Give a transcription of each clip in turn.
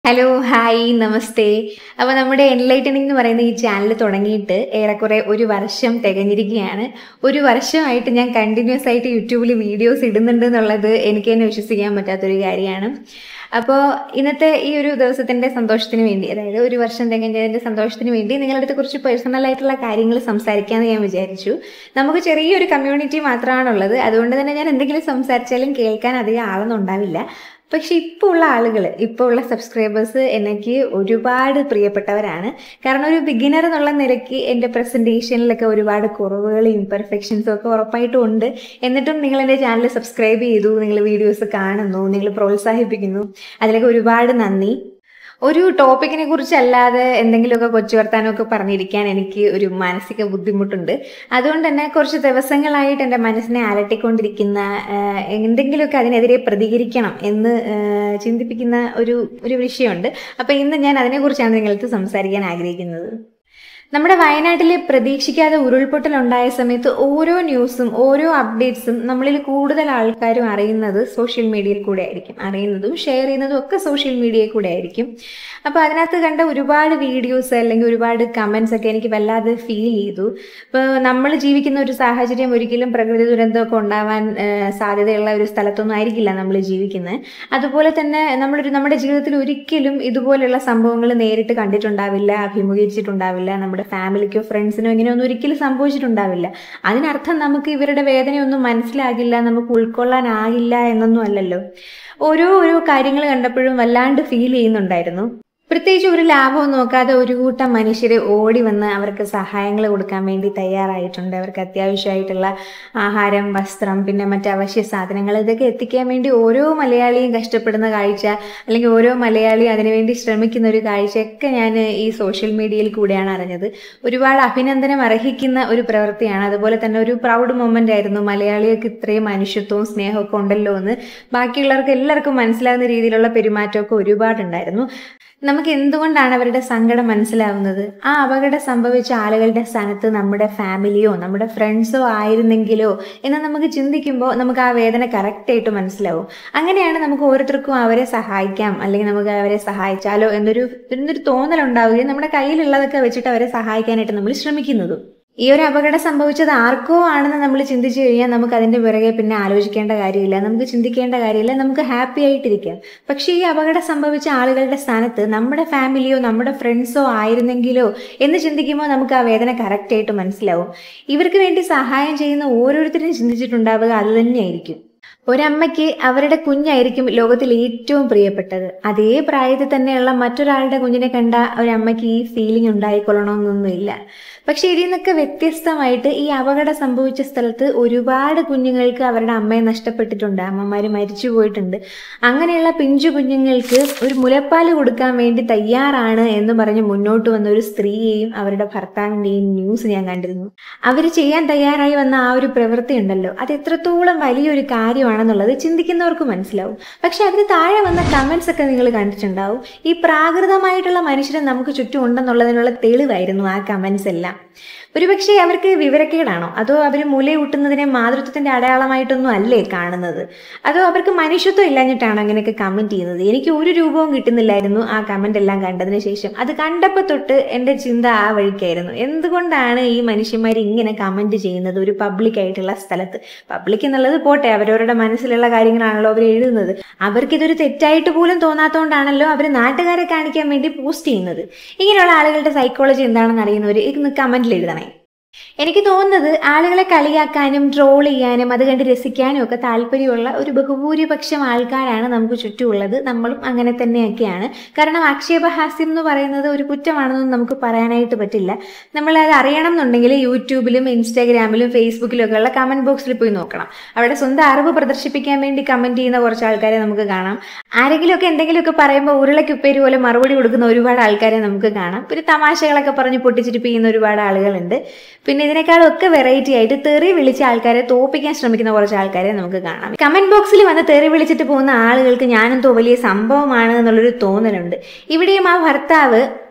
hello hi നമസ്തേ അപ്പോൾ നമ്മുടെ enlightening എന്ന് പറയുന്ന ഈ ചാനൽ തുടങ്ങിയിട്ട് ഏറെക്കുറെ ഒരു വർഷം തികഞ്ഞിരിക്കുകയാണ് ഒരു വർഷമായിട്ട് ഞാൻ കണ്ടിന്യൂസ് ആയിട്ട് യൂട്യൂബിൽ വീഡിയോസ് ഇടുന്നുണ്ട് എന്നുള്ളത് എനിക്ക് തന്നെ വിശ്വസിക്കാൻ പറ്റാത്തൊരു കാര്യമാണ് അപ്പോൾ ഇന്നത്തെ ഈ ഒരു ദിവസത്തിൻ്റെ സന്തോഷത്തിന് വേണ്ടി അതായത് ഒരു വർഷം തികഞ്ഞതിൻ്റെ സന്തോഷത്തിന് വേണ്ടി നിങ്ങളുടെ അടുത്ത് കുറച്ച് പേഴ്സണൽ ആയിട്ടുള്ള കാര്യങ്ങൾ സംസാരിക്കാമെന്ന് ഞാൻ വിചാരിച്ചു നമുക്ക് ചെറിയൊരു കമ്മ്യൂണിറ്റി മാത്രമാണുള്ളത് അതുകൊണ്ട് തന്നെ ഞാൻ എന്തെങ്കിലും സംസാരിച്ചാലും കേൾക്കാൻ അധികം ആളൊന്നും ഉണ്ടാവില്ല പക്ഷെ ഇപ്പോൾ ഉള്ള ആളുകൾ ഇപ്പോൾ ഉള്ള സബ്സ്ക്രൈബേഴ്സ് എനിക്ക് ഒരുപാട് പ്രിയപ്പെട്ടവരാണ് കാരണം ഒരു ബിഗിനർ എന്നുള്ള നിലയ്ക്ക് എൻ്റെ പ്രസൻറ്റേഷനിലൊക്കെ ഒരുപാട് കുറവുകളും ഇംപെർഫെക്ഷൻസും ഒക്കെ ഉറപ്പായിട്ടും ഉണ്ട് എന്നിട്ടും നിങ്ങൾ എൻ്റെ ചാനൽ സബ്സ്ക്രൈബ് ചെയ്തു നിങ്ങൾ വീഡിയോസ് കാണുന്നു നിങ്ങൾ പ്രോത്സാഹിപ്പിക്കുന്നു അതിലൊക്കെ ഒരുപാട് നന്ദി ഒരു ടോപ്പിക്കിനെ കുറിച്ചല്ലാതെ എന്തെങ്കിലുമൊക്കെ കൊച്ചു വർത്താനമൊക്കെ പറഞ്ഞിരിക്കാൻ എനിക്ക് ഒരു മാനസിക ബുദ്ധിമുട്ടുണ്ട് അതുകൊണ്ട് തന്നെ കുറച്ച് ദിവസങ്ങളായിട്ട് എൻ്റെ മനസ്സിനെ അലട്ടിക്കൊണ്ടിരിക്കുന്ന ആഹ്, എന്തെങ്കിലുമൊക്കെ അതിനെതിരെ പ്രതികരിക്കണം എന്ന് ആഹ്, ചിന്തിപ്പിക്കുന്ന ഒരു ഒരു വിഷയമുണ്ട് അപ്പോൾ ഇന്ന് ഞാൻ അതിനെക്കുറിച്ചാണ് നിങ്ങൾക്ക് സംസാരിക്കാൻ ആഗ്രഹിക്കുന്നത് നമ്മുടെ വയനാട്ടിൽ പ്രതീക്ഷിക്കാതെ ഉരുൾപൊട്ടൽ ഉണ്ടായ സമയത്ത് ഓരോ ന്യൂസും ഓരോ അപ്ഡേറ്റ്സും നമ്മളിൽ കൂടുതൽ ആൾക്കാരും അറിയുന്നത് സോഷ്യൽ മീഡിയയിൽ കൂടെ ആയിരിക്കും അറിയുന്നതും ഷെയർ ചെയ്യുന്നതും ഒക്കെ സോഷ്യൽ മീഡിയയിൽ കൂടെ ആയിരിക്കും അപ്പോൾ അതിനകത്ത് കണ്ട ഒരുപാട് വീഡിയോസ് അല്ലെങ്കിൽ ഒരുപാട് കമൻസ് ഒക്കെ എനിക്ക് വല്ലാതെ ഫീൽ ചെയ്തു ഇപ്പോൾ നമ്മൾ ജീവിക്കുന്ന ഒരു സാഹചര്യം ഒരിക്കലും പ്രകൃതി ദുരന്തമൊക്കെ ഉണ്ടാവാൻ ആ, സാധ്യതയുള്ള ഒരു സ്ഥലത്തൊന്നും ആയിരിക്കില്ല നമ്മൾ ജീവിക്കുന്നത് അതുപോലെ തന്നെ നമ്മളൊരു നമ്മുടെ ജീവിതത്തിൽ ഒരിക്കലും ഇതുപോലെയുള്ള സംഭവങ്ങൾ നേരിട്ട് കണ്ടിട്ടുണ്ടാവില്ല അഭിമുഖീകരിച്ചിട്ടുണ്ടാവില്ല നമ്മുടെ ഫാമിലിക്കോ ഫ്രണ്ട്സിനോ ഇങ്ങനെയൊന്നും ഒരിക്കലും സംഭവിച്ചിട്ടുണ്ടാവില്ല അതിനർത്ഥം നമുക്ക് ഇവരുടെ വേദനയൊന്നും മനസ്സിലാകില്ല നമുക്ക് ഉൾക്കൊള്ളാനാകില്ല എന്നൊന്നും അല്ലല്ലോ ഓരോ ഓരോ കാര്യങ്ങൾ കണ്ടപ്പോഴും വല്ലാണ്ട് ഫീൽ ചെയ്യുന്നുണ്ടായിരുന്നു പ്രത്യേകിച്ച് ഒരു ലാഭവും നോക്കാതെ ഒരു കൂട്ടം മനുഷ്യരെ ഓടി വന്ന് അവർക്ക് സഹായങ്ങൾ കൊടുക്കാൻ വേണ്ടി തയ്യാറായിട്ടുണ്ട് അവർക്ക് അത്യാവശ്യമായിട്ടുള്ള ആഹാരം വസ്ത്രം പിന്നെ മറ്റ് അവശ്യ സാധനങ്ങൾ ഇതൊക്കെ എത്തിക്കാൻ വേണ്ടി ഓരോ മലയാളിയും കഷ്ടപ്പെടുന്ന കാഴ്ച അല്ലെങ്കിൽ ഓരോ മലയാളിയും അതിനുവേണ്ടി ശ്രമിക്കുന്ന ഒരു കാഴ്ചയൊക്കെ ഞാൻ ഈ സോഷ്യൽ മീഡിയയിൽ കൂടെയാണ് അറിഞ്ഞത് ഒരുപാട് അഭിനന്ദനം അർഹിക്കുന്ന ഒരു പ്രവൃത്തിയാണ് അതുപോലെ തന്നെ ഒരു പ്രൗഡ് മൊമെന്റ് ആയിരുന്നു മലയാളികൾക്ക് ഇത്രയും മനുഷ്യത്വവും സ്നേഹമൊക്കെ ഉണ്ടല്ലോ എന്ന് ബാക്കിയുള്ളവർക്ക് എല്ലാവർക്കും മനസ്സിലാകുന്ന രീതിയിലുള്ള പെരുമാറ്റമൊക്കെ ഒരുപാടുണ്ടായിരുന്നു നമുക്ക് എന്തുകൊണ്ടാണ് അവരുടെ സങ്കടം മനസ്സിലാവുന്നത് ആ അപകടം സംഭവിച്ച ആളുകളുടെ സ്ഥാനത്ത് നമ്മുടെ ഫാമിലിയോ നമ്മുടെ ഫ്രണ്ട്സോ ആയിരുന്നെങ്കിലോ എന്ന് നമുക്ക് ചിന്തിക്കുമ്പോൾ നമുക്ക് ആ വേദന കറക്റ്റായിട്ട് മനസ്സിലാവും അങ്ങനെയാണ് നമുക്ക് ഓരോരുത്തർക്കും അവരെ സഹായിക്കാം അല്ലെങ്കിൽ നമുക്ക് അവരെ സഹായിച്ചാലോ എന്നൊരു എന്നൊരു തോന്നലുണ്ടാവുകയും നമ്മുടെ കയ്യിലുള്ളതൊക്കെ വെച്ചിട്ട് അവരെ സഹായിക്കാനായിട്ട് നമ്മൾ ശ്രമിക്കുന്നതും ഈ ഒരു അപകടം സംഭവിച്ചത് ആർക്കോ ആണെന്ന് നമ്മൾ ചിന്തിച്ചു കഴിഞ്ഞാൽ നമുക്ക് അതിന്റെ പിറകെ പിന്നെ ആലോചിക്കേണ്ട കാര്യമില്ല നമുക്ക് ചിന്തിക്കേണ്ട കാര്യമില്ല നമുക്ക് ഹാപ്പി ആയിട്ടിരിക്കാം പക്ഷേ ഈ അപകടം സംഭവിച്ച ആളുകളുടെ സ്ഥാനത്ത് നമ്മുടെ ഫാമിലിയോ നമ്മുടെ ഫ്രണ്ട്സോ ആയിരുന്നെങ്കിലോ എന്ന് ചിന്തിക്കുമ്പോൾ നമുക്ക് ആ വേദന കറക്റ്റ് ആയിട്ട് മനസ്സിലാവും ഇവർക്ക് വേണ്ടി സഹായം ചെയ്യുന്ന ഓരോരുത്തരും ചിന്തിച്ചിട്ടുണ്ടാവുക അത് തന്നെയായിരിക്കും ഒരമ്മയ്ക്ക് അവരുടെ കുഞ്ഞായിരിക്കും ലോകത്തിൽ ഏറ്റവും പ്രിയപ്പെട്ടത് അതേ പ്രായത്തിൽ തന്നെയുള്ള മറ്റൊരാളുടെ കുഞ്ഞിനെ കണ്ട ഒരമ്മയ്ക്ക് ഈ ഫീലിംഗ് ഉണ്ടായിക്കൊള്ളണമെന്നൊന്നുമില്ല പക്ഷെ ഇതിൽ നിന്നൊക്കെ വ്യത്യസ്തമായിട്ട് ഈ അപകടം സംഭവിച്ച സ്ഥലത്ത് ഒരുപാട് കുഞ്ഞുങ്ങൾക്ക് അവരുടെ അമ്മയെ നഷ്ടപ്പെട്ടിട്ടുണ്ട് അമ്മമാർ മരിച്ചു പോയിട്ടുണ്ട് അങ്ങനെയുള്ള പിഞ്ചു കുഞ്ഞുങ്ങൾക്ക് ഒരു മുലപ്പാല് കൊടുക്കാൻ വേണ്ടി തയ്യാറാണ് എന്ന് പറഞ്ഞ് മുന്നോട്ട് വന്ന ഒരു സ്ത്രീയെയും അവരുടെ ഭർത്താവിൻ്റെയും ന്യൂസ് ഞാൻ കണ്ടിരുന്നു അവർ ചെയ്യാൻ തയ്യാറായി വന്ന ആ ഒരു പ്രവൃത്തി ഉണ്ടല്ലോ അത് എത്രത്തോളം വലിയൊരു കാര്യമാണെന്നുള്ളത് ചിന്തിക്കുന്നവർക്ക് മനസ്സിലാവും പക്ഷെ അതിന് താഴെ വന്ന കമൻസ് ഒക്കെ നിങ്ങൾ കണ്ടിട്ടുണ്ടാവും ഈ പ്രാകൃതമായിട്ടുള്ള മനുഷ്യരെ നമുക്ക് ചുറ്റും ഉണ്ടെന്നുള്ളതിനുള്ള തെളിവായിരുന്നു ആ കമൻസ് എല്ലാം ഒരുപക്ഷെ അവർക്ക് വിവരക്കേടാണോ അതോ അവർ മുലയൂട്ടുന്നതിനെ മാതൃത്വത്തിന്റെ അടയാളമായിട്ടൊന്നും അല്ലേ കാണുന്നത് അതോ അവർക്ക് മനുഷ്യത്വം ഇല്ലാഞ്ഞിട്ടാണോ അങ്ങനെയൊക്കെ കമന്റ് ചെയ്യുന്നത് എനിക്ക് ഒരു രൂപവും കിട്ടുന്നില്ലായിരുന്നു ആ കമന്റ് എല്ലാം കണ്ടതിന് ശേഷം അത് കണ്ടപ്പോൾ തൊട്ട് എൻ്റെ ചിന്ത ആ വഴിക്കായിരുന്നു എന്തുകൊണ്ടാണ് ഈ മനുഷ്യന്മാർ ഇങ്ങനെ കമന്റ് ചെയ്യുന്നത് ഒരു പബ്ലിക് ആയിട്ടുള്ള സ്ഥലത്ത് പബ്ലിക് എന്നുള്ളത് പോട്ടെ അവരവരുടെ മനസ്സിലുള്ള കാര്യങ്ങളാണല്ലോ അവർ എഴുതുന്നത് അവർക്കിതൊരു തെറ്റായിട്ട് പോലും തോന്നാത്തതുകൊണ്ടാണല്ലോ അവർ നാട്ടുകാരെ കാണിക്കാൻ വേണ്ടി പോസ്റ്റ് ചെയ്യുന്നത് ഇങ്ങനെയുള്ള ആളുകളുടെ സൈക്കോളജി എന്താണെന്ന് അറിയുന്നവർ ഇന്ന് കമന്റിൽ എഴുതണേ എനിക്ക് തോന്നുന്നത് ആളുകളെ കളിയാക്കാനും ട്രോൾ ചെയ്യാനും അത് കണ്ട് രസിക്കാനും ഒക്കെ താല്പര്യമുള്ള ഒരു ബഹുഭൂരിപക്ഷം ആൾക്കാരാണ് നമുക്ക് ചുറ്റുമുള്ളത് നമ്മളും അങ്ങനെ തന്നെയൊക്കെയാണ് കാരണം ആക്ഷേപഹാസ്യം എന്ന് പറയുന്നത് ഒരു കുറ്റമാണെന്നൊന്നും നമുക്ക് പറയാനായിട്ട് പറ്റില്ല നമ്മൾ അത് അറിയണം എന്നുണ്ടെങ്കിൽ യൂട്യൂബിലും ഇൻസ്റ്റാഗ്രാമിലും ഫേസ്ബുക്കിലും ഒക്കെ ഉള്ള കമന്റ് ബോക്സിൽ പോയി നോക്കണം അവിടെ സ്വന്തം അറിവ് പ്രദർശിപ്പിക്കാൻ വേണ്ടി കമന്റ് ചെയ്യുന്ന കുറച്ച് ആൾക്കാരെ നമുക്ക് കാണാം ആരെങ്കിലുമൊക്കെ എന്തെങ്കിലുമൊക്കെ പറയുമ്പോൾ ഉരുളക്കുപ്പേര് പോലെ മറുപടി കൊടുക്കുന്ന ഒരുപാട് ആൾക്കാരെ നമുക്ക് കാണാം പിന്നെ തമാശകളൊക്കെ പറഞ്ഞ് പൊട്ടിച്ചിരിപ്പിക്കുന്ന ഒരുപാട് ആളുകളുണ്ട് പിന്നെ ഇതിനേക്കാളും ഒക്കെ വെറൈറ്റി ആയിട്ട് തെറി വിളിച്ച ആൾക്കാരെ തോപ്പിക്കാൻ ശ്രമിക്കുന്ന കുറച്ച് ആൾക്കാരെ നമുക്ക് കാണാം കമന്റ് ബോക്സിൽ വന്ന് തെറി വിളിച്ചിട്ട് പോകുന്ന ആളുകൾക്ക് ഞാനെന്തോ വലിയ സംഭവമാണ് എന്നുള്ളൊരു തോന്നലുണ്ട് ഇവിടെയും ആ ഭർത്താവ്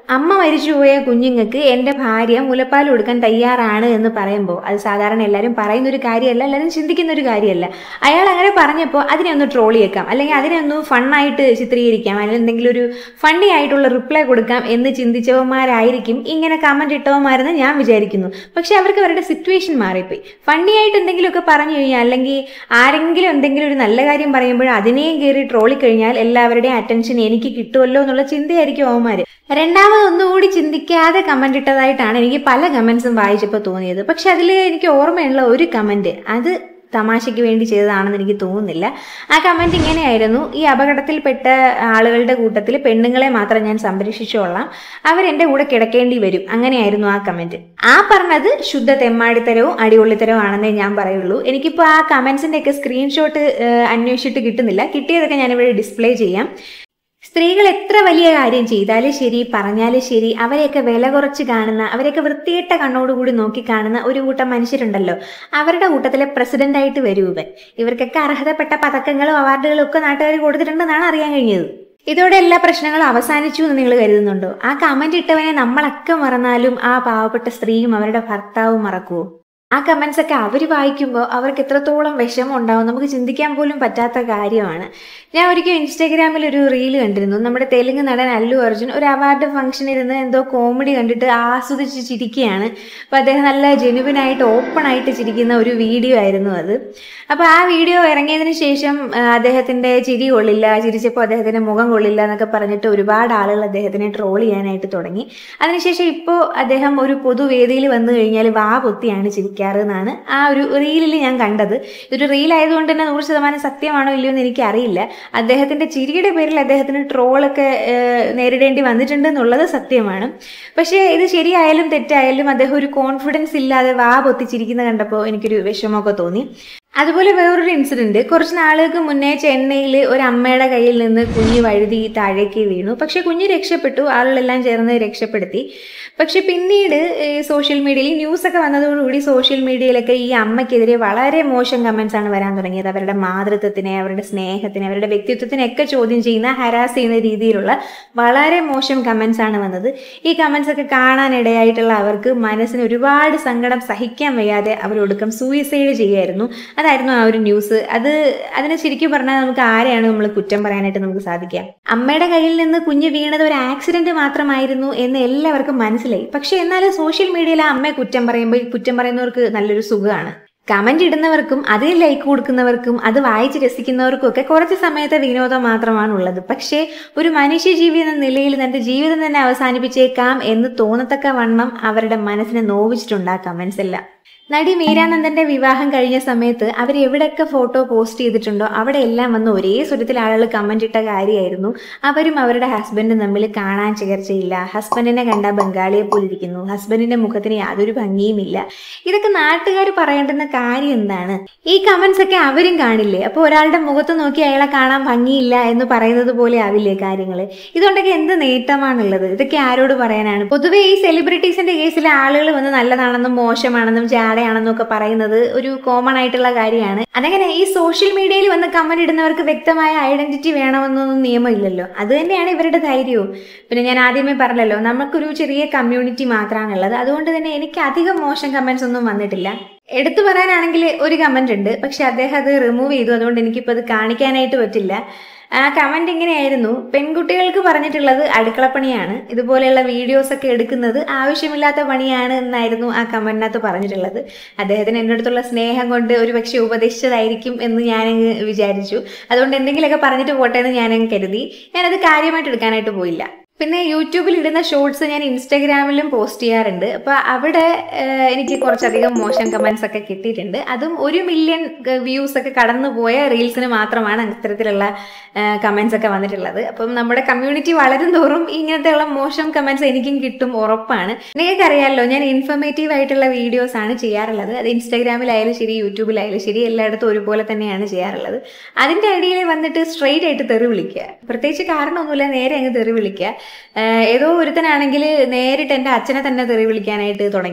അമ്മ മരിച്ചുപോയ കുഞ്ഞുങ്ങൾക്ക് എൻ്റെ ഭാര്യ മുലപ്പാൽ കൊടുക്കാൻ തയ്യാറാണ് എന്ന് പറയുമ്പോൾ അത് സാധാരണ എല്ലാവരും പറയുന്ന ഒരു കാര്യമല്ല എല്ലാവരും ചിന്തിക്കുന്ന ഒരു കാര്യമല്ല അയാൾ അങ്ങനെ പറഞ്ഞപ്പോൾ അതിനെ ഒന്ന് ട്രോൾ ചെയ്യേക്കാം അല്ലെങ്കിൽ അതിനെ ഒന്ന് ഫണ്ണായിട്ട് ചിത്രീകരിക്കാം അല്ലെങ്കിൽ എന്തെങ്കിലും ഒരു ഫണ്ണി ആയിട്ടുള്ള റിപ്ലൈ കൊടുക്കാം എന്ന് ചിന്തിച്ചവന്മാരായിരിക്കും ഇങ്ങനെ കമന്റ് ഇട്ടവന്മാരെന്ന് ഞാൻ വിചാരിക്കുന്നു പക്ഷെ അവർക്ക് അവരുടെ സിറ്റുവേഷൻ മാറിപ്പോയി ഫണ്ണി ആയിട്ട് എന്തെങ്കിലുമൊക്കെ പറഞ്ഞു കഴിഞ്ഞാൽ അല്ലെങ്കിൽ ആരെങ്കിലും എന്തെങ്കിലും ഒരു നല്ല കാര്യം പറയുമ്പോൾ അതിനെയും കയറി ട്രോളി കഴിഞ്ഞാൽ എല്ലാവരുടെയും അറ്റൻഷൻ എനിക്ക് കിട്ടുമല്ലോ എന്നുള്ള ചിന്തയായിരിക്കും അവന്മാര് രണ്ടാമത് ഒന്നുകൂടി ചിന്തിക്കാതെ കമന്റ് ഇട്ടതായിട്ടാണ് എനിക്ക് പല കമന്റ്സും വായിച്ചപ്പോൾ തോന്നിയത് പക്ഷെ അതിൽ എനിക്ക് ഓർമ്മയുള്ള ഒരു കമന്റ് അത് തമാശയ്ക്ക് വേണ്ടി ചെയ്തതാണെന്ന് എനിക്ക് തോന്നുന്നില്ല ആ കമന്റ് ഇങ്ങനെയായിരുന്നു ഈ അപകടത്തിൽപ്പെട്ട ആളുകളുടെ കൂട്ടത്തിൽ പെണ്ണുങ്ങളെ മാത്രം ഞാൻ സംരക്ഷിച്ചോളാം അവരെന്റെ കൂടെ കിടക്കേണ്ടി വരും അങ്ങനെയായിരുന്നു ആ കമന്റ് ആ പറഞ്ഞത് ശുദ്ധ തെമ്മാടിത്തരവും അടിപൊളിത്തരവും ആണെന്നേ ഞാൻ പറയുള്ളൂ എനിക്കിപ്പോൾ ആ കമന്റ്സിന്റെ ഒക്കെ സ്ക്രീൻഷോട്ട് അന്വേഷിച്ചിട്ട് കിട്ടുന്നില്ല കിട്ടിയതൊക്കെ ഞാനിവിടെ ഡിസ്പ്ലേ ചെയ്യാം സ്ത്രീകൾ എത്ര വലിയ കാര്യം ചെയ്താലും ശരി പറഞ്ഞാലും ശരി അവരെയൊക്കെ വില കുറച്ച് കാണുന്ന അവരെയൊക്കെ വൃത്തികെട്ട കണ്ണോടുകൂടി നോക്കി കാണുന്ന ഒരു കൂട്ടം മനുഷ്യരുണ്ടല്ലോ അവരുടെ കൂട്ടത്തിലെ പ്രസിഡന്റായിട്ട് വരൂ ഇവൻ ഇവർക്കൊക്കെ അർഹതപ്പെട്ട പതക്കങ്ങളും അവാർഡുകളും ഒക്കെ നാട്ടുകാർ കൊടുത്തിട്ടുണ്ടെന്നാണ് അറിയാൻ കഴിഞ്ഞത് ഇതോടെ എല്ലാ പ്രശ്നങ്ങളും അവസാനിച്ചു എന്ന് നിങ്ങൾ കരുതുന്നുണ്ടോ ആ കമന്റ് ഇട്ടവനെ നമ്മളൊക്കെ മറന്നാലും ആ പാവപ്പെട്ട സ്ത്രീയും അവരുടെ ഭർത്താവും മറക്കുവോ ആ കമന്റ്സ് ഒക്കെ അവർ വായിക്കുമ്പോൾ അവർക്ക് എത്രത്തോളം വിഷമം ഉണ്ടാവും നമുക്ക് ചിന്തിക്കാൻ പോലും പറ്റാത്ത കാര്യമാണ് ഞാൻ ഒരിക്കൽ ഇൻസ്റ്റാഗ്രാമിൽ ഒരു റീൽ കണ്ടിരുന്നു നമ്മുടെ തെലുങ്ക് നടൻ അല്ലു അർജുൻ ഒരു അവാർഡ് ഫംഗ്ഷനിൽ ഇരുന്ന് എന്തോ കോമഡി കണ്ടിട്ട് ആസ്വദിച്ച് ചിരിക്കുകയാണ് അപ്പോൾ അദ്ദേഹം നല്ല ജെനുവിനായിട്ട് ഓപ്പൺ ആയിട്ട് ചിരിക്കുന്ന ഒരു വീഡിയോ ആയിരുന്നു അത് അപ്പോൾ ആ വീഡിയോ ഇറങ്ങിയതിന് ശേഷം ആ, അദ്ദേഹത്തിന്റെ ചിരി കൊള്ളില്ല ചിരിച്ചപ്പോൾ അദ്ദേഹത്തിന്റെ മുഖം കൊള്ളില്ല എന്നൊക്കെ പറഞ്ഞിട്ട് ഒരുപാട് ആളുകൾ അദ്ദേഹത്തിനെ ട്രോൾ ചെയ്യാനായിട്ട് തുടങ്ങി അതിനുശേഷം ഇപ്പോൾ അദ്ദേഹം ഒരു പൊതുവേദിയിൽ വന്നു കഴിഞ്ഞാൽ വാ പൊത്തിയാണ് ചിരിക്കാറ് എന്നാണ് ആ ഒരു റീലിൽ ഞാൻ കണ്ടത് ഇതൊരു റീൽ ആയതുകൊണ്ട് തന്നെ നൂറ് ശതമാനം സത്യമാണോ ഇല്ലയോ എന്ന് എനിക്കറിയില്ല അദ്ദേഹത്തിന്റെ ചിരിയുടെ പേരിൽ അദ്ദേഹത്തിന് ട്രോളൊക്കെ ഏഹ്, നേരിടേണ്ടി വന്നിട്ടുണ്ട് എന്നുള്ളത് സത്യമാണ് പക്ഷേ ഇത് ശരിയായാലും തെറ്റായാലും അദ്ദേഹം ഒരു കോൺഫിഡൻസ് ഇല്ലാതെ വാ പൊത്തിച്ചിരിക്കുന്ന കണ്ടപ്പോൾ എനിക്കൊരു വിഷമമൊക്കെ തോന്നി അതുപോലെ വേറൊരു ഇൻസിഡന്റ് കുറച്ച് നാളുകൾക്ക് മുന്നേ ചെന്നൈയിൽ ഒരു അമ്മയുടെ കയ്യിൽ നിന്ന് കുഞ്ഞ് വഴുതി താഴേക്ക് വീണു പക്ഷെ കുഞ്ഞ് രക്ഷപ്പെട്ടു ആളുകളെല്ലാം ചേർന്ന് രക്ഷപ്പെടുത്തി പക്ഷെ പിന്നീട് സോഷ്യൽ മീഡിയയിൽ ന്യൂസ് ഒക്കെ വന്നതോടുകൂടി സോഷ്യൽ മീഡിയയിലൊക്കെ ഈ അമ്മയ്ക്കെതിരെ വളരെ മോശം കമന്റ്സ് ആണ് വരാൻ തുടങ്ങിയത് അവരുടെ മാതൃത്വത്തിനെ അവരുടെ സ്നേഹത്തിനെ അവരുടെ വ്യക്തിത്വത്തിനെയൊക്കെ ചോദ്യം ചെയ്യുന്ന ഹരാസ് ചെയ്യുന്ന രീതിയിലുള്ള വളരെ മോശം കമന്റ്സ് ആണ് വന്നത് ഈ കമന്റ്സ് ഒക്കെ കാണാനിടയായിട്ടുള്ള അവർക്ക് മനസ്സിന് ഒരുപാട് സങ്കടം സഹിക്കാൻ വയ്യാതെ അവരൊടുക്കം സൂയിസൈഡ് ചെയ്യായിരുന്നു അതായിരുന്നു ആ ഒരു ന്യൂസ് അത് അതിനെ ശരിക്കും പറഞ്ഞാൽ നമുക്ക് ആരെയാണ് നമ്മൾ കുറ്റം പറയാനായിട്ട് നമുക്ക് സാധിക്കുക അമ്മയുടെ കയ്യിൽ നിന്ന് കുഞ്ഞ് വീണത് ഒരു ആക്സിഡന്റ് മാത്രമായിരുന്നു എന്ന് എല്ലാവർക്കും മനസ്സിലായി പക്ഷെ എന്നാലും സോഷ്യൽ മീഡിയയിൽ ആ അമ്മയെ കുറ്റം പറയുമ്പോൾ ഈ കുറ്റം പറയുന്നവർക്ക് നല്ലൊരു സുഖമാണ് കമന്റ് ഇടുന്നവർക്കും അതിന് ലൈക്ക് കൊടുക്കുന്നവർക്കും അത് വായിച്ച് രസിക്കുന്നവർക്കും ഒക്കെ കുറച്ച് സമയത്തെ വിനോദം മാത്രമാണ് ഉള്ളത് പക്ഷേ ഒരു മനുഷ്യജീവി എന്ന നിലയിൽ തന്റെ ജീവിതം തന്നെ അവസാനിപ്പിച്ചേക്കാം എന്ന് തോന്നത്തക്ക വണ്ണം അവരുടെ മനസ്സിനെ നോവിച്ചിട്ടുണ്ട് ആ കമന്റ്സ് എല്ലാം നടി മീരാനന്ദന്റെ വിവാഹം കഴിഞ്ഞ സമയത്ത് അവർ എവിടെയൊക്കെ ഫോട്ടോ പോസ്റ്റ് ചെയ്തിട്ടുണ്ടോ അവിടെ എല്ലാം വന്ന് ഒരേ സ്വരത്തിൽ ആളുകൾ കമന്റ് ഇട്ട കാര്യമായിരുന്നു അവരും അവരുടെ ഹസ്ബൻഡും തമ്മിൽ കാണാൻ ചേർച്ചയില്ല ഹസ്ബൻഡിനെ കണ്ട ബംഗാളിയെ പോലിരിക്കുന്നു ഹസ്ബൻഡിന്റെ മുഖത്തിന് യാതൊരു ഭംഗിയുമില്ല ഇതൊക്കെ നാട്ടുകാർ പറയേണ്ടുന്ന കാര്യം എന്താണ് ഈ കമന്റ്സ് ഒക്കെ അവരും കാണില്ലേ അപ്പോൾ ഒരാളുടെ മുഖത്ത് നോക്കി അയാളെ കാണാൻ ഭംഗിയില്ല എന്ന് പറയുന്നത് പോലെ ആവില്ലേ കാര്യങ്ങൾ ഇതുകൊണ്ടൊക്കെ എന്ത് നേട്ടമാണുള്ളത് ഇതൊക്കെ ആരോട് പറയാനാണ് പൊതുവേ ഈ സെലിബ്രിറ്റീസിന്റെ കേസിൽ ആളുകൾ വന്ന് നല്ലതാണെന്നും മോശമാണെന്നും ജാടയാണെന്നും ഒക്കെ പറയുന്നത് ഒരു കോമൺ ആയിട്ടുള്ള കാര്യമാണ് അതങ്ങനെ ഈ സോഷ്യൽ മീഡിയയിൽ വന്ന് കമന്റ് ഇടുന്നവർക്ക് വ്യക്തമായ ഐഡന്റിറ്റി വേണമെന്നൊന്നും നിയമമില്ലല്ലോ അത് തന്നെയാണ് ഇവരുടെ ധൈര്യവും പിന്നെ ഞാൻ ആദ്യമേ പറഞ്ഞല്ലോ നമുക്കൊരു ചെറിയ കമ്മ്യൂണിറ്റി മാത്രമാണുള്ളത് അതുകൊണ്ട് തന്നെ എനിക്ക് അധികം മോശം കമന്റ്സ് ഒന്നും വന്നിട്ടില്ല എടുത്തു പറയാനാണെങ്കിൽ ഒരു കമന്റ് ഉണ്ട് പക്ഷെ അദ്ദേഹം അത് റിമൂവ് ചെയ്തു അതുകൊണ്ട് എനിക്കിപ്പോൾ അത് കാണിക്കാനായിട്ട് പറ്റില്ല ആ കമന്റ് ഇങ്ങനെയായിരുന്നു പെൺകുട്ടികൾക്ക് പറഞ്ഞിട്ടുള്ളത് അടുക്കളപ്പണിയാണ് ഇതുപോലെയുള്ള വീഡിയോസ് ഒക്കെ എടുക്കുന്നത് ആവശ്യമില്ലാത്ത പണിയാണ് എന്നായിരുന്നു ആ കമന്റിനകത്ത് പറഞ്ഞിട്ടുള്ളത് അദ്ദേഹത്തിന് എൻ്റെ അടുത്തുള്ള സ്നേഹം കൊണ്ട് ഒരു പക്ഷേ ഉപദേശിച്ചതായിരിക്കും എന്ന് ഞാനങ്ങ് വിചാരിച്ചു അതുകൊണ്ട് എന്തെങ്കിലുമൊക്കെ പറഞ്ഞിട്ട് പോട്ടെ എന്ന് ഞാനങ്ങ് കരുതി ഞാനത് കാര്യമായിട്ട് എടുക്കാനായിട്ട് പോയില്ല പിന്നെ യൂട്യൂബിൽ ഇടുന്ന ഷോർട്സ് ഞാൻ ഇൻസ്റ്റാഗ്രാമിലും പോസ്റ്റ് ചെയ്യാറുണ്ട് അപ്പോൾ അവിടെ ഏഹ്, എനിക്ക് കുറച്ചധികം മോശം കമൻസ് ഒക്കെ കിട്ടിയിട്ടുണ്ട് അതും ഒരു മില്യൺ വ്യൂസ് ഒക്കെ കടന്നു പോയ റീൽസിന് മാത്രമാണ് അത്തരത്തിലുള്ള കമൻസ് ഒക്കെ വന്നിട്ടുള്ളത് അപ്പം നമ്മുടെ കമ്മ്യൂണിറ്റി വളരും തോറും ഇങ്ങനത്തെയുള്ള മോശം കമൻസ് എനിക്കും കിട്ടും ഉറപ്പാണ് നിങ്ങൾക്ക് അറിയാമല്ലോ ഞാൻ ഇൻഫർമേറ്റീവ് ആയിട്ടുള്ള വീഡിയോസ് ആണ് ചെയ്യാറുള്ളത് അത് ഇൻസ്റ്റാഗ്രാമിലായാലും ശരി യൂട്യൂബിലായാലും ശരി എല്ലായിടത്തും ഒരുപോലെ തന്നെയാണ് ചെയ്യാറുള്ളത് അതിൻ്റെ ഇടയിൽ വന്നിട്ട് സ്ട്രെയിറ്റ് ആയിട്ട് തെറി വിളിക്കുക പ്രത്യേകിച്ച് കാരണമൊന്നുമില്ല നേരെ അങ്ങ് തെറി വിളിക്കുക ഏഹ് ഏതോ ഒരുത്തനാണെങ്കിൽ നേരിട്ട് എൻ്റെ അച്ഛനെ തന്നെ തെറി വിളിക്കാനായിട്ട് തുടങ്ങി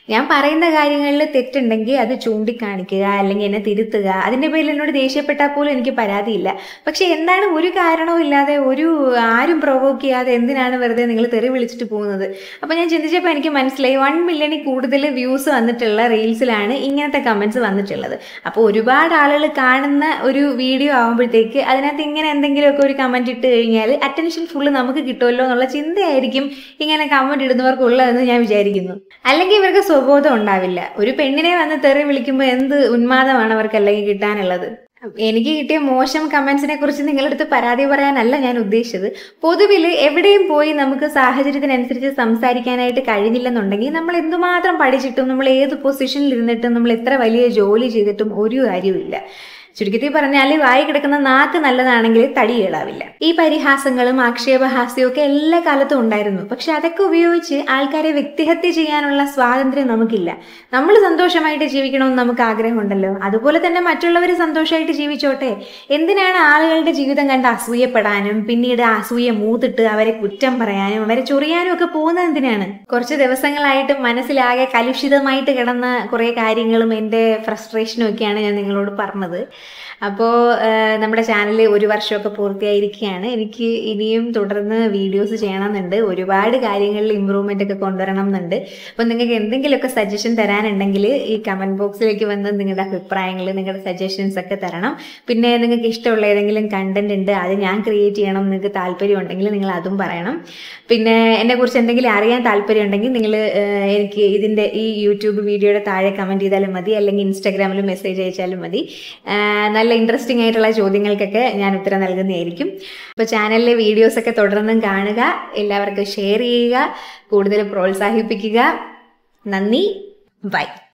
ഞാൻ പറയുന്ന കാര്യങ്ങളിൽ തെറ്റുണ്ടെങ്കിൽ അത് ചൂണ്ടിക്കാണിക്കുക അല്ലെങ്കിൽ എന്നെ തിരുത്തുക അതിൻ്റെ പേരിൽ എന്നോട് ദേഷ്യപ്പെട്ടാൽ പോലും എനിക്ക് പരാതിയില്ല പക്ഷെ എന്താണ് ഒരു കാരണവും ഇല്ലാതെ ഒരു ആരും പ്രൊവോക്ക് ചെയ്യാതെ എന്തിനാണ് വെറുതെ നിങ്ങൾ തെറി വിളിച്ചിട്ട് പോകുന്നത് അപ്പോൾ ഞാൻ ചിന്തിച്ചപ്പോൾ എനിക്ക് മനസ്സിലായി വൺ മില്യണിൽ കൂടുതൽ വ്യൂസ് വന്നിട്ടുള്ള റീൽസിലാണ് ഇങ്ങനത്തെ കമൻസ് വന്നിട്ടുള്ളത് അപ്പോൾ ഒരുപാട് ആളുകൾ കാണുന്ന ഒരു വീഡിയോ ആകുമ്പോഴത്തേക്ക് അതിനകത്ത് ഇങ്ങനെ എന്തെങ്കിലുമൊക്കെ ഒരു കമൻറ്റ് ഇട്ട് കഴിഞ്ഞാൽ അറ്റൻഷൻ ഫുള്ള് നമുക്ക് കിട്ടുമല്ലോ എന്നുള്ള ചിന്തയായിരിക്കും ഇങ്ങനെ കമൻറ്റ് ഇടുന്നവർക്കുള്ളതെന്ന് ഞാൻ വിചാരിക്കുന്നു അല്ലെങ്കിൽ ഇവർക്ക് സ്വബോധം ഉണ്ടാവില്ല ഒരു പെണ്ണിനെ വന്ന് തെറി വിളിക്കുമ്പോൾ എന്ത് ഉന്മാദമാണ് അവർക്ക് അല്ലെങ്കിൽ കിട്ടാനുള്ളത് എനിക്ക് കിട്ടിയ മോശം കമൻസിനെ കുറിച്ച് നിങ്ങളുടെ അടുത്ത് പരാതി പറയാനല്ല ഞാൻ ഉദ്ദേശിച്ചത് പൊതുവിൽ എവിടെയും പോയി നമുക്ക് സാഹചര്യത്തിനനുസരിച്ച് സംസാരിക്കാനായിട്ട് കഴിഞ്ഞില്ലെന്നുണ്ടെങ്കിൽ നമ്മൾ എന്തുമാത്രം പഠിച്ചിട്ടും നമ്മൾ ഏത് പൊസിഷനിൽ ഇരുന്നിട്ടും നമ്മൾ എത്ര വലിയ ജോലി ചെയ്തിട്ടും ഒരു കാര്യവുമില്ല ചുരുക്കത്തിൽ പറഞ്ഞാൽ വായി കിടക്കുന്ന നാക്ക് നല്ലതാണെങ്കിൽ തടി കേളാവില്ല ഈ പരിഹാസങ്ങളും ആക്ഷേപഹാസ്യവും ഒക്കെ എല്ലാ കാലത്തും ഉണ്ടായിരുന്നു പക്ഷെ അതൊക്കെ ഉപയോഗിച്ച് ആൾക്കാരെ വ്യക്തിഹത്യ ചെയ്യാനുള്ള സ്വാതന്ത്ര്യം നമുക്കില്ല നമ്മൾ സന്തോഷമായിട്ട് ജീവിക്കണമെന്ന് നമുക്ക് ആഗ്രഹമുണ്ടല്ലോ അതുപോലെ തന്നെ മറ്റുള്ളവർ സന്തോഷമായിട്ട് ജീവിച്ചോട്ടെ എന്തിനാണ് ആളുകളുടെ ജീവിതം കണ്ട് അസൂയപ്പെടാനും പിന്നീട് ആ അസൂയ മൂത്തിട്ട് അവരെ കുറ്റം പറയാനും അവരെ ചൊറിയാനും ഒക്കെ പോകുന്നത് എന്തിനാണ് കുറച്ച് ദിവസങ്ങളായിട്ട് മനസ്സിലാകെ കലുഷിതമായിട്ട് കിടന്ന കുറേ കാര്യങ്ങളും എൻ്റെ ഫ്രസ്ട്രേഷനും ഒക്കെയാണ് ഞാൻ നിങ്ങളോട് പറഞ്ഞത് അപ്പോൾ നമ്മുടെ ചാനൽ ഒരു വർഷമൊക്കെ പൂർത്തിയായിരിക്കുകയാണ് എനിക്ക് ഇനിയും തുടർന്ന് വീഡിയോസ് ചെയ്യണമെന്നുണ്ട് ഒരുപാട് കാര്യങ്ങളിൽ ഇമ്പ്രൂവ്മെൻ്റ് ഒക്കെ കൊണ്ടുവരണം എന്നുണ്ട് അപ്പോൾ നിങ്ങൾക്ക് എന്തെങ്കിലുമൊക്കെ സജഷൻ തരാനുണ്ടെങ്കിൽ ഈ കമൻറ്റ് ബോക്സിലേക്ക് വന്ന് നിങ്ങളുടെ അഭിപ്രായങ്ങൾ നിങ്ങളുടെ സജഷൻസ് ഒക്കെ തരണം പിന്നെ നിങ്ങൾക്ക് ഇഷ്ടമുള്ള ഏതെങ്കിലും കണ്ടന്റ് ഉണ്ട് അത് ഞാൻ ക്രിയേറ്റ് ചെയ്യണം നിങ്ങൾക്ക് താല്പര്യം ഉണ്ടെങ്കിൽ നിങ്ങൾ അതും പറയണം പിന്നെ എന്നെക്കുറിച്ച് എന്തെങ്കിലും അറിയാൻ താല്പര്യം ഉണ്ടെങ്കിൽ നിങ്ങൾ എനിക്ക് ഇതിൻ്റെ ഈ യൂട്യൂബ് വീഡിയോയുടെ താഴെ കമൻറ്റ് ചെയ്താലും മതി അല്ലെങ്കിൽ ഇൻസ്റ്റാഗ്രാമിൽ മെസ്സേജ് അയച്ചാലും മതി നല്ല ഇൻട്രസ്റ്റിംഗ് ആയിട്ടുള്ള ചോദ്യങ്ങൾക്കൊക്കെ ഞാൻ ഉത്തരം നൽകുന്നതായിരിക്കും അപ്പോൾ ചാനലിലെ വീഡിയോസൊക്കെ തുടർന്നും കാണുക എല്ലാവർക്കും ഷെയർ ചെയ്യുക കൂടുതൽ പ്രോത്സാഹിപ്പിക്കുക നന്ദി ബൈ